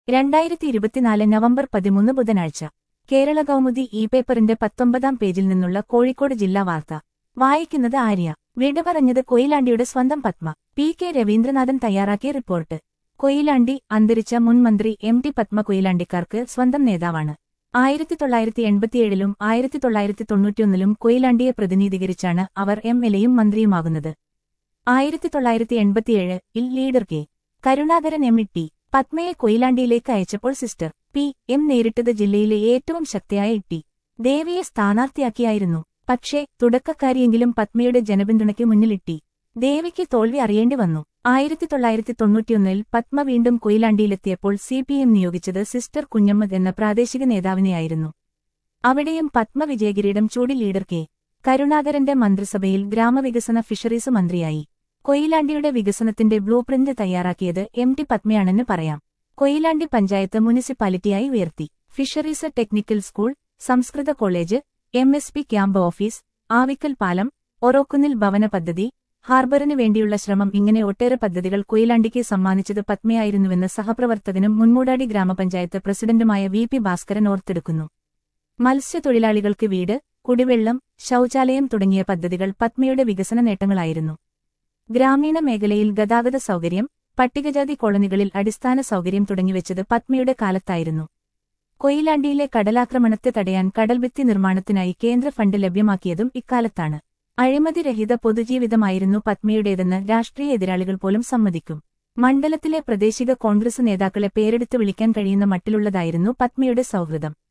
രണ്ടായിരത്തി ഇരുപത്തിനാല് നവംബർ പതിമൂന്ന് ബുധനാഴ്ച കേരള കൗമുദി ഇ പേപ്പറിന്റെ പത്തൊമ്പതാം പേജിൽ നിന്നുള്ള കോഴിക്കോട് ജില്ലാ വാർത്ത വായിക്കുന്നത് ആര്യ വിട പറഞ്ഞത് കൊയിലാണ്ടിയുടെ സ്വന്തം പത്മ പി കെ രവീന്ദ്രനാഥൻ തയ്യാറാക്കിയ റിപ്പോർട്ട് കൊയിലാണ്ടി അന്തരിച്ച മുൻ മന്ത്രി എം ടി പത്മ കൊയിലാണ്ടിക്കാർക്ക് സ്വന്തം നേതാവാണ് ആയിരത്തി തൊള്ളായിരത്തി എൺപത്തിയേഴിലും ആയിരത്തി തൊള്ളായിരത്തി തൊണ്ണൂറ്റിയൊന്നിലും കൊയിലാണ്ടിയെ പ്രതിനിധീകരിച്ചാണ് അവർ എം എൽ എയും മന്ത്രിയുമാകുന്നത് ആയിരത്തി തൊള്ളായിരത്തി എൺപത്തിയേഴ് ഇൽ leader K Karunakaran M T പത്മയെ കൊയിലാണ്ടിയിലേക്ക് അയച്ചപ്പോൾ സിസ്റ്റർ പി എം നേരിട്ടത് ജില്ലയിലെ ഏറ്റവും ശക്തിയായ ഇട്ടി ദേവിയെ സ്ഥാനാർത്ഥിയാക്കിയായിരുന്നു പക്ഷേ തുടക്കക്കാരിയെങ്കിലും പത്മയുടെ ജനപിന്തുണയ്ക്ക് മുന്നിലിട്ടി ദേവിക്ക് തോൽവി അറിയേണ്ടി വന്നു ആയിരത്തി തൊള്ളായിരത്തി തൊണ്ണൂറ്റിയൊന്നിൽ പത്മ വീണ്ടും കൊയിലാണ്ടിയിലെത്തിയപ്പോൾ സി പി എം നിയോഗിച്ചത് സിസ്റ്റർ കുഞ്ഞമ്മദ് എന്ന പ്രാദേശിക നേതാവിനെയായിരുന്നു അവിടെയും പത്മ വിജയകിരീടം ചൂടി ലീഡർ കെ കരുണാകരന്റെ മന്ത്രിസഭയിൽ ഗ്രാമവികസന ഫിഷറീസ് മന്ത്രിയായി കൊയിലാണ്ടിയുടെ വികസനത്തിന്റെ ബ്ലൂ പ്രിന്റ് തയ്യാറാക്കിയത് എം ടി പത്മയാണെന്ന് പറയാം കൊയിലാണ്ടി പഞ്ചായത്ത് മുനിസിപ്പാലിറ്റിയായി ഉയർത്തി ഫിഷറീസ് ടെക്നിക്കൽ സ്കൂൾ സംസ്കൃത college M S P camp office Avikkal പാലം ഒറോക്കുന്നിൽ ഭവന പദ്ധതി ഹാർബറിന് വേണ്ടിയുള്ള ശ്രമം ഇങ്ങനെ ഒട്ടേറെ പദ്ധതികൾ കൊയിലാണ്ടിക്ക് സമ്മാനിച്ചത് പത്മയായിരുന്നുവെന്ന് സഹപ്രവർത്തകനും മുൻമൂടാടി ഗ്രാമപഞ്ചായത്ത് പ്രസിഡന്റുമായ വി പി ഭാസ്കരൻ ഓർത്തെടുക്കുന്നു മത്സ്യത്തൊഴിലാളികൾക്ക് വീട് കുടിവെള്ളം ശൌചാലയം തുടങ്ങിയ പദ്ധതികൾ പത്മയുടെ വികസന നേട്ടങ്ങളായിരുന്നു ഗ്രാമീണ മേഖലയിൽ ഗതാഗത സൗകര്യം പട്ടികജാതി കോളനികളിൽ അടിസ്ഥാന സൗകര്യം തുടങ്ങിവെച്ചത് പത്മയുടെ കാലത്തായിരുന്നു കൊയിലാണ്ടിയിലെ കടലാക്രമണത്തെ തടയാൻ കടൽഭിത്തി നിർമ്മാണത്തിനായി കേന്ദ്ര ഫണ്ട് ലഭ്യമാക്കിയതും ഇക്കാലത്താണ് അഴിമതിരഹിത പൊതുജീവിതമായിരുന്നു പത്മയുടേതെന്ന് രാഷ്ട്രീയ എതിരാളികൾ പോലും സമ്മതിക്കും മണ്ഡലത്തിലെ പ്രാദേശിക കോൺഗ്രസ് നേതാക്കളെ പേരെടുത്ത് വിളിക്കാൻ കഴിയുന്ന മട്ടിലുള്ളതായിരുന്നു പത്മയുടെ സൗഹൃദം